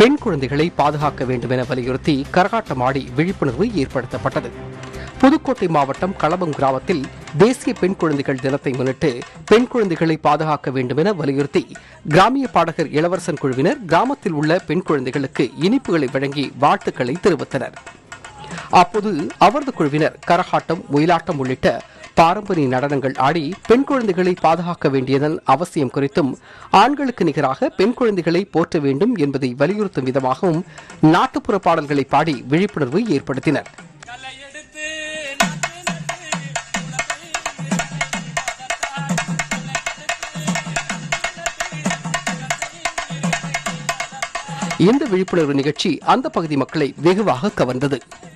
பெண் குழந்தைகளை பாதுகாக்க வேண்டும் என வலியுறுத்தி கரகாட்டமாடி விழிப்புணர்வு ஏற்படுத்தப்பட்டது புதுக்கோட்டை மாவட்டம் களபம் கிராமத்தில் தேசிய பெண் குழந்தைகள் தினத்தை முன்னிட்டு பெண் குழந்தைகளை பாதுகாக்க வேண்டும் என வலியுறுத்தி கிராமிய பாடகர் இளவரசன் குழுவினர் கிராமத்தில் உள்ள பெண் குழந்தைகளுக்கு இனிப்புகளை வழங்கி வாழ்த்துக்களை தெரிவித்தனர் அப்போது அவரது குழுவினர் கரகாட்டம் ஒயிலாட்டம் உள்ளிட்ட பாரம்பரிய நடனங்கள் ஆடி பெண் குழந்தைகளை பாதுகாக்க வேண்டியதன் அவசியம் குறித்தும் ஆண்களுக்கு நிகராக பெண் குழந்தைகளை போற்ற வேண்டும் என்பதை வலியுறுத்தும் விதமாகவும் நாட்டுப்புற பாடல்களை பாடி விழிப்புணர்வு ஏற்படுத்தினர் இந்த விழிப்புணர்வு நிகழ்ச்சி அந்த பகுதி மக்களை வெகுவாக கவர்ந்தது